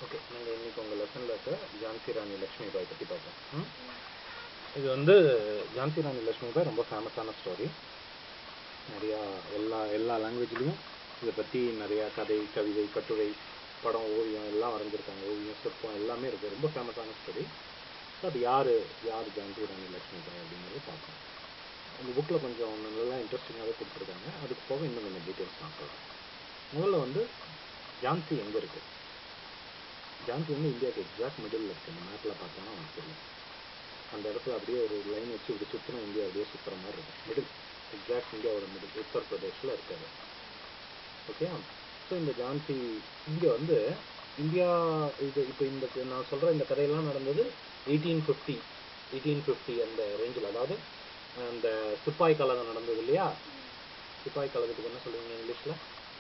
Okay நாங்கள் இன்னைக்கு உங்கள் லெசனில் இருக்க ஜான்சி ராணி லக்ஷ்மி பாய் பற்றி பார்ப்போம் ம்? இது வந்து ஜான்சி ராணி லக்ஷ்மி பாய் ரொம்ப ஃபேமஸான ஸ்டோரி நிறையா எல்லா எல்லா லாங்குவேஜ்லேயும் இதை பற்றி நிறையா கதை கவிதை கட்டுரை படம் ஓவியம் எல்லாம் வரைஞ்சிருக்காங்க ஓவியம் சிற்பம் எல்லாமே இருக்குது ரொம்ப ஃபேமஸான ஸ்டோரி ஸோ அது யார் யார் ஜான்சி ராணி லக்ஷ்மி பாய் அப்படிங்கிறது பார்க்கணும் அந்த புக்கில் கொஞ்சம் நல்லா இன்ட்ரெஸ்டிங்காகவே கொடுத்துருக்காங்க அதுக்கு போக இன்னும் கொஞ்சம் டீட்டெயில்ஸ் பார்க்கலாம் முதல்ல வந்து ஜான்சி எங்கே இருக்குது ஜான்சி வந்து இந்தியாவுக்கு எக்ஸாக்ட் மிடில் இருக்குது இந்த மேப்பில் பார்த்தோன்னா நமக்கு தெரியும் அந்த இடத்துல அப்படியே ஒரு லைன் வச்சு இப்படி சுற்றினா இந்தியா அப்படியே சுற்றுற மாதிரி இருக்கும் மிடில் எக்ஸாக்ட் இந்தியாவோட மிடில் உத்தரப்பிரதேஷில் இருக்காது ஓகே ஸோ இந்த ஜான்சி இங்கே வந்து இந்தியா இது இப்போ இந்த நான் சொல்கிற இந்த கதையெல்லாம் நடந்தது எயிட்டீன் ஃபிஃப்டி எயிட்டீன் ஃபிஃப்டி அந்த ரேஞ்சில் அதாவது அந்த சிப்பாய் கழகம் நடந்தது இல்லையா சிப்பாய் கழகத்துக்கு என்ன சொல்லுவீங்க இங்கிலீஷில்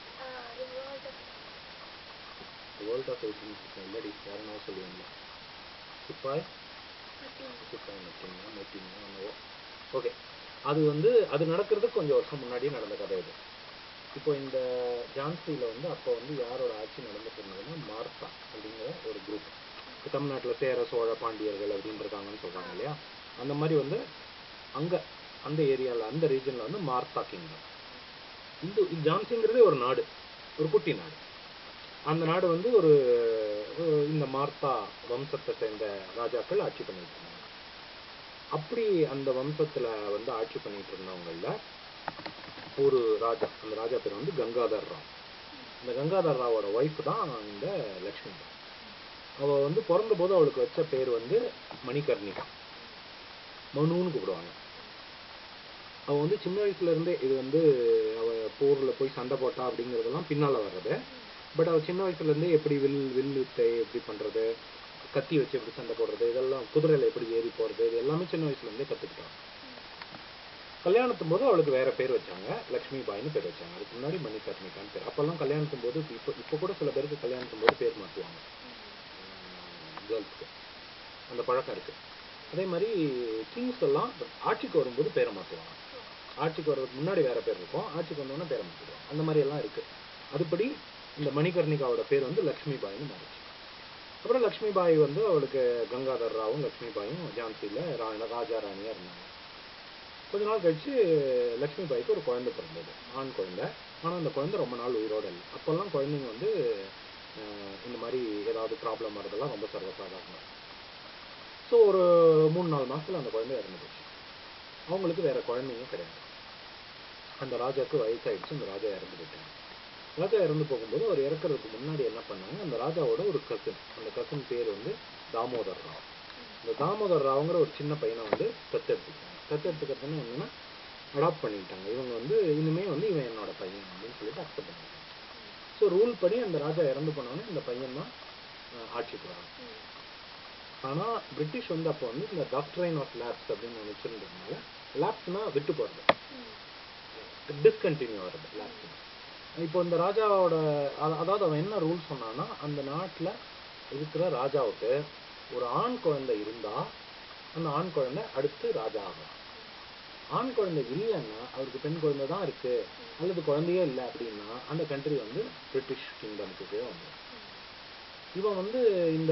வேர்ல்ட் ஆஃப் எயிட்டீன் ஃபிஃப்டி இல்லடி யாருன்னா சொல்லுவீங்களா சிப்பாய் சிப்பாய் மெட்டிங்க மெட்டிங்க ஓகே அது வந்து அது நடக்கிறதுக்கு கொஞ்சம் வருஷம் முன்னாடியே நடந்த கதை இது இப்போ இந்த ஜான்சியில் வந்து அப்போ வந்து யாரோட ஆட்சி நடந்துட்டு இருந்ததுன்னா மார்த்தா அப்படிங்கிற ஒரு குரூப் இப்போ தமிழ்நாட்டில் சேர சோழ பாண்டியர்கள் அப்படின்னு இருக்காங்கன்னு சொல்கிறாங்க இல்லையா அந்த மாதிரி வந்து அங்கே அந்த ஏரியாவில் அந்த ரீஜனில் வந்து மார்த்தா கிங்டம் இந்த ஜான்சிங்கிறதே ஒரு நாடு ஒரு குட்டி நாடு அந்த நாடு வந்து ஒரு ஒரு இந்த மார்த்தா வம்சத்தை சேர்ந்த ராஜாக்கள் ஆட்சி பண்ணிட்டு இருந்தாங்க அப்படி அந்த வம்சத்தில் வந்து ஆட்சி பண்ணிட்டு இருந்தவங்கள ஒரு ராஜா அந்த ராஜா பேர் வந்து கங்காதர் ராவ் இந்த கங்காதர் ராவோட ஒய்ஃப் தான் இந்த லக்ஷ்மி பாய் அவள் வந்து பிறந்த போது அவளுக்கு வச்ச பேர் வந்து மணிகர்ணிகா மனுன்னு கூப்பிடுவாங்க அவள் வந்து சின்ன வயசுல இருந்தே இது வந்து அவள் போரில் போய் சண்டை போட்டா அப்படிங்கிறதெல்லாம் பின்னால் வர்றது பட் அவள் சின்ன வயசுல இருந்தே எப்படி வில் வில் வித்தை எப்படி பண்ணுறது கத்தி வச்சு எப்படி சண்டை போடுறது இதெல்லாம் குதிரையில் எப்படி ஏறி போகிறது இது எல்லாமே சின்ன வயசுல இருந்தே கற்றுக்கிட்டான் கல்யாணத்தும் போது அவளுக்கு வேற பேர் வச்சாங்க லக்ஷ்மி பாய்னு பேர் வச்சாங்க அதுக்கு முன்னாடி மணிகர்ணிகான்னு பேர் அப்போல்லாம் கல்யாணத்தும் போது இப்போ இப்போ கூட சில பேருக்கு கல்யாணத்தும் போது பேர் மாற்றுவாங்க கேர்ள்ஸ்க்கு அந்த பழக்கம் இருக்கு அதே மாதிரி கிங்ஸ் எல்லாம் ஆட்சிக்கு வரும்போது பேரை மாற்றுவாங்க ஆட்சிக்கு வர்றதுக்கு முன்னாடி வேற பேர் இருக்கும் ஆட்சிக்கு வந்தோடனே பேரை மாற்றிடுவாங்க அந்த மாதிரி எல்லாம் இருக்கு அதுபடி இந்த மணிகர்ணிகாவோட பேர் வந்து லக்ஷ்மி பாய்னு மாறிச்சு அப்புறம் லக்ஷ்மி பாய் வந்து அவளுக்கு கங்காதர் ராவும் லக்ஷ்மி பாயும் ஜான்சியில் ராஜா ராணியாக இருந்தாங்க கொஞ்ச நாள் கழிச்சு லக்ஷ்மி பாய்க்கு ஒரு குழந்தை பிறந்தது ஆண் குழந்தை ஆனால் அந்த குழந்தை ரொம்ப நாள் உயிரோடு இல்லை அப்போல்லாம் குழந்தைங்க வந்து அஹ், இந்த மாதிரி ஏதாவது ப்ராப்ளம் வரதெல்லாம் ரொம்ப சர்வசாதாரணம் ஸோ ஒரு மூணு நாலு மாசத்துல அந்த குழந்தை இறந்து போச்சு அவங்களுக்கு வேற குழந்தைங்க கிடையாது அந்த ராஜாவுக்கு வயசாயிடுச்சு அந்த ராஜா இறந்து போயிட்டாங்க ராஜா இறந்து போகும்போது அவர் இறக்குறதுக்கு முன்னாடி என்ன பண்ணாங்க அந்த ராஜாவோட ஒரு கசின் அந்த கசின் பேர் வந்து தாமோதர் ராவ் இந்த தாமோதர் ராவுங்கிற ஒரு சின்ன பையனை வந்து தத்தெடுத்துக்கிட்டாங்க தத்தெடுத்துக்கிறதுன்னு என்னன்னா அடாப்ட் பண்ணிக்கிட்டாங்க இவங்க வந்து இனிமே வந்து இவன் என்னோட பையன் அப்படின்னு சொல்லிட்டு அக்செப்ட் பண்ணிட்டாங்க ஸோ ரூல் படி அந்த ராஜா இறந்து போனோடனே இந்த பையன் தான் அஹ், ஆட்சிக்கு வரான் ஆனா பிரிட்டிஷ் வந்து அப்போ வந்து இந்த டாக்டரைன் ஆஃப் லேப்ஸ் அப்படின்னு நினைச்சிருந்ததுனால லேப்ஸ்னா விட்டு போறது டிஸ்கண்டினியூ ஆகிறது லேப்ஸ் இப்போ இந்த ராஜாவோட அத- அதாவது அவன் என்ன ரூல் சொன்னான்னா அந்த நாட்டுல இருக்கிற ராஜாவுக்கு ஒரு ஆண் குழந்தை இருந்தா அந்த ஆண் குழந்தை அடுத்து ராஜா ஆகும் ஆண் குழந்தை இல்லைன்னா அவருக்கு பெண் குழந்தை தான் இருக்கு அல்லது குழந்தையே இல்லை அப்படின்னா அந்த கண்ட்ரி வந்து பிரிட்டிஷ் கிங்டம்க்கு கீழே வந்துடும் இவன் வந்து இந்த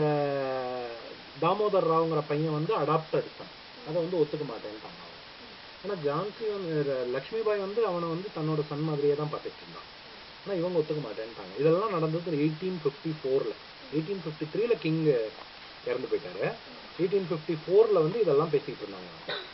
தாமோதர் ராவுங்கிற பையன் வந்து அடாப்டட் தான் அதை வந்து ஒத்துக்க மாட்டேன்ட்டாங்க அவன் ஏன்னா ஜான்சி வந்து ர- லக்ஷ்மி பாய் வந்து அவனை வந்து தன்னோட சன் மாதிரியே தான் பார்த்துட்டு இருந்தான் ஆனால் இவங்க ஒத்துக்க மாட்டேன்ட்டாங்க இதெல்லாம் நடந்தது எயிட்டீன் ஃபிஃப்டி ஃபோரில் எயிட்டீன் ஃபிஃப்டி த்ரீல கிங் இறந்து போயிட்டாரு எயிட்டீன் ஃபிஃப்டி ஃபோரில் வந்து இதெல்லாம் பேசிட்டு இருந்தாங்க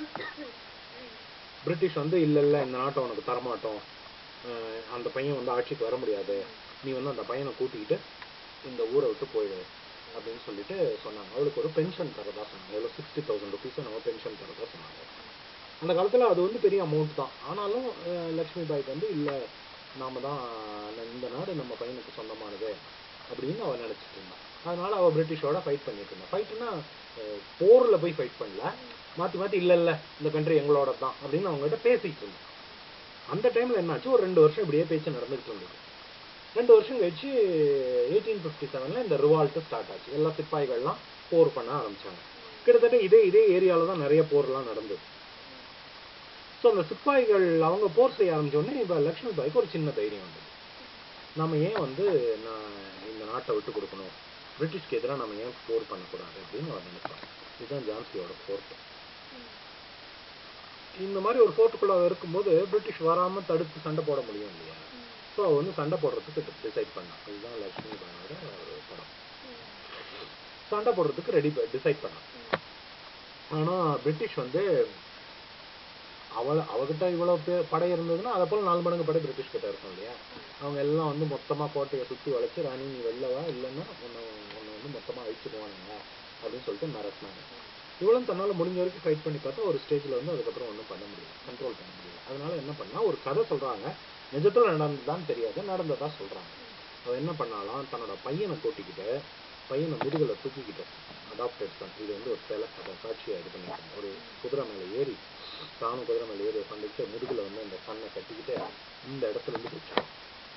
பிரிட்டிஷ் வந்து இல்லை இல்லை இந்த நாட்டை உனக்கு தரமாட்டோம் அஹ் அந்த பையன் வந்து ஆட்சிக்கு வர முடியாது நீ வந்து அந்த பையனை கூட்டிக்கிட்டு இந்த ஊரை விட்டு போயிடு அப்படின்னு சொல்லிட்டு சொன்னாங்க அவளுக்கு ஒரு பென்ஷன் தரதா சொன்னாங்க எவ்வளோ சிக்ஸ்டி தௌசண்ட் ருபீஸ் நம்ம பென்ஷன் தரதா சொன்னாங்க அந்த காலத்தில் அது வந்து பெரிய அமௌண்ட் தான் ஆனாலும் அஹ், லக்ஷ்மி பாய்க்கு வந்து இல்லை நாம தான் ந- இந்த நாடு நம்ம பையனுக்கு சொந்தமானது அப்படின்னு அவள் நினச்சிட்டு இருந்தான் அதனால அவள் பிரிட்டிஷோட ஃபைட் பண்ணிட்டு இருந்தா ஃபைட்டுனா போரில் போய் ஃபைட் பண்ணல மாற்றி மாற்றி இல்லை இல்லை இந்த கண்ட்ரி எங்களோட தான் அப்படின்னு அவங்ககிட்ட பேசிட்டு இருந்தான் அந்த டைமில் என்னாச்சு ஒரு ரெண்டு வருஷம் இப்படியே பேச்சு நடந்துகிட்டு இருந்தது ரெண்டு வருஷம் கழிச்சு எயிட்டீன் ஃபிஃப்டி செவனில் இந்த ரிவால்ட்டு ஸ்டார்ட் ஆச்சு எல்லா சிப்பாய்கள்லாம் போர் பண்ண ஆரம்பிச்சாங்க கிட்டத்தட்ட இதே இதே ஏரியாவில் தான் நிறைய போர்லாம் நடந்தது ஸோ அந்த சிப்பாய்கள் அவங்க போர் செய்ய ஆரம்பிச்ச உடனே இப்போ லக்ஷ்மி பாய்க்கு ஒரு சின்ன தைரியம் வந்தது நம்ம ஏன் வந்து நான் இந்த நாட்டை விட்டு கொடுக்கணும் பிரிட்டிஷ்க்கு எதிராக நம்ம ஏன் போர் பண்ணக்கூடாது அப்படின்னு அவர் நினைப்பார் இதுதான் ஜான்சியோட ஃபோர்ட் இந்த மாதிரி ஒரு ஃபோர்ட்டுக்குள்ள இருக்கும்போது பிரிட்டிஷ் வராம தடுத்து சண்டை போட முடியும் இல்லையா ஸோ அவ வந்து சண்டை போடுறதுக்கு டிசைட் பண்ணான் இதுதான் லக்ஷ்மி பாயோட ஒரு படம் சண்டை போடுறதுக்கு ரெடி டிசைட் பண்ணான் ஆனா பிரிட்டிஷ் வந்து அவள் அவகிட்ட இவ்வளவு பேர் படை இருந்ததுன்னா அதை போல நாலு மடங்கு படை பிரிட்டிஷ் கிட்ட இருக்கும் இல்லையா அவங்க எல்லாம் வந்து மொத்தமா கோட்டையை சுத்தி வளைச்சு ராணி நீ வெளில வா இல்லைன்னா உன்னை உன்னை வந்து மொத்தமா அழிச்சிடுவானுங்க அப்படின்னு சொல்லிட்டு மிரட்டினாங்க இவளும் தன்னால முடிஞ்ச வரைக்கும் ஃபைட் பண்ணி பார்த்தா ஒரு ஸ்டேஜ்ல வந்து அதுக்கப்புறம் ஒன்றும் பண்ண முடியல கண்ட்ரோல் பண்ண முடியல அதனால என்ன பண்ணா ஒரு கதை சொல்றாங்க நிஜத்துல நடந்ததான்னு தெரியாது நடந்ததா சொல்றாங்க அவ என்ன பண்ணாலாம் தன்னோட பையனை கூட்டிக்கிட்டு பையனை முதுகுல தூக்கிக்கிட்டு அடாப்டட் சன் இது வந்து ஒரு சிலை அதை காட்சியை இது பண்ணிருக்காங்க ஒரு குதிரை மேல ஏறி தானும் குதிரை மேல ஏறி உட்காந்துட்டு முதுகுல வந்து அந்த சன்னை கட்டிக்கிட்டு இந்த இடத்துல இருந்து பிடிச்சாங்க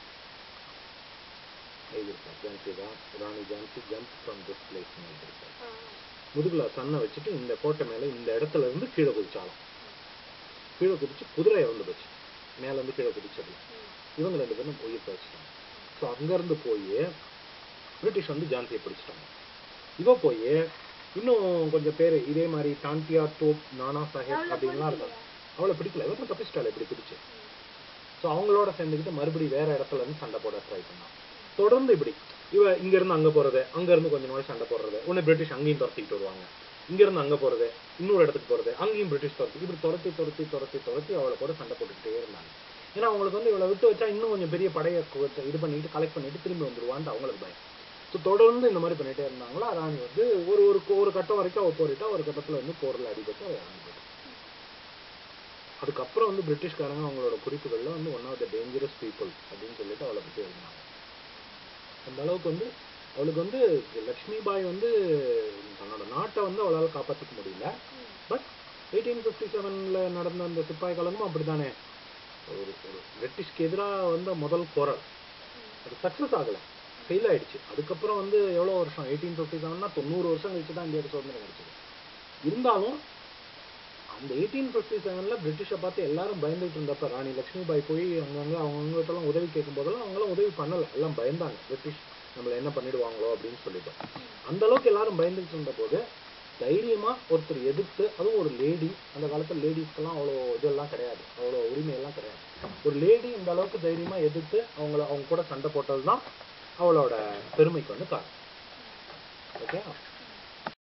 எழுதியிருக்கேன் ஜான்சி தான் Rani Jhansi jump from this place எழுதியிருக்கேன் முதுகுல சன்னை வச்சுட்டு இந்த கோட்டை மேல இந்த இடத்துல இருந்து கீழே குதிச்சாலும் கீழே குதிச்சு குதிரை இறந்து போச்சு மேல இருந்து கீழே குதிச்சது இவங்க ரெண்டு பேரும் உயிர் பறிச்சிட்டாங்க ஸோ அங்கேருந்து போய் பிரிட்டிஷ் வந்து ஜான்சியை பிடிச்சிட்டாங்க இவ போய் இன்னும் கொஞ்சம் பேர் இதே மாதிரி டான்டியா டோப் நானா சாஹேப் அப்படின்லாம் இருக்காங்க அவளை பிடிக்கல இவங்க தப்பிச்சிட்டாள் இப்படி பிடிச்சு ஸோ அவங்களோட சேர்ந்துக்கிட்டு மறுபடியும் வேற இடத்துல இருந்து சண்டை போட ட்ரை பண்ணான் தொடர்ந்து இப்படி இவ இங்க இருந்து அங்க போறது அங்க இருந்து கொஞ்ச நாள் சண்டை போடுறது உடனே பிரிட்டிஷ் அங்கேயும் துரத்திக்கிட்டு வருவாங்க இங்க இருந்து அங்க போறது இன்னொரு இடத்துக்கு போறது அங்கேயும் பிரிட்டிஷ் துரத்தி இப்படி துரத்தி துரத்தி துரத்தி துரத்தி அவளை கூட சண்டை போட்டுக்கிட்டே இருந்தாங்க ஏன்னா அவங்களுக்கு வந்து இவளை விட்டு வச்சா இன்னும் கொஞ்சம் பெரிய படையை கு- இது பண்ணிட்டு கலெக்ட் பண்ணிட்டு திரும்பி வந்துருவான்ட்டு அவங்களுக்கு பயம் ஸோ தொடர்ந்து இந்த மாதிரி பண்ணிட்டே இருந்தாங்களா ராணி வந்து ஒரு ஒரு ஒரு கட்டம் வரைக்கும் அவ போரிட்டா ஒரு கட்டத்துல வந்து போர்ல அடிபட்டு அவ இறந்து போயிட்டா. அதுக்கப்புறம் வந்து பிரிட்டிஷ்காரங்க அவங்களோட குறிப்புகள்ல வந்து one of the dangerous people அப்படின்னு சொல்லிட்டு அவளை பத்தி எழுதினாங்க அந்த அளவுக்கு வந்து அவளுக்கு வந்து லக்ஷ்மி பாய் வந்து தன்னோட நாட்டை வந்து அவளால காப்பாத்திக்க முடியல பட் எயிட்டீன் ஃபிஃப்டி செவன்ல நடந்த அந்த சிப்பாய் கலங்கமும் அப்படித்தானே ஒரு ஒரு பிரிட்டிஷ்க்கு எதிராக வந்த முதல் போரால் அது சக்ஸஸ் ஆகல ஃபெயில் ஆயிடுச்சு அதுக்கப்புறம் வந்து எவ்வளோ வருஷம் எயிட்டீன் ஃபிஃப்டி செவன்னா தொண்ணூறு வருஷம் கழிச்சு தான் இந்தியாவுக்கு சுதந்திரம் கிடைச்சது இருந்தாலும் அந்த எயிட்டீன் ஃபிஃப்டி செவன்ல பிரிட்டிஷை பார்த்து எல்லாரும் பயந்துட்டு இருந்தப்ப ராணி லக்ஷ்மி பாய் போய் அங்கங்க அவங்ககிட்டலாம் உதவி கேட்கும் போதெல்லாம் அவங்களாம் உதவி பண்ணல எல்லாம் பயந்தாங்க பிரிட்டிஷ் நம்மள என்ன பண்ணிடுவாங்களோ அப்படின்னு சொல்லிட்டு அந்த அளவுக்கு எல்லாரும் பயந்துட்டு இருந்த போது தைரியமா ஒருத்தர் எதிர்த்து அதுவும் ஒரு லேடி அந்த காலத்துல லேடிஸ்க்கெல்லாம் அவ்வளோ இதெல்லாம் கிடையாது அவ்வளோ உரிமையெல்லாம் கிடையாது ஒரு லேடி இந்த அளவுக்கு தைரியமா எதிர்த்து அவங்கள அவங்க கூட சண்டை போட்டது தான் அவளோட பெருமைக்கு வந்து காரணம் ஓகே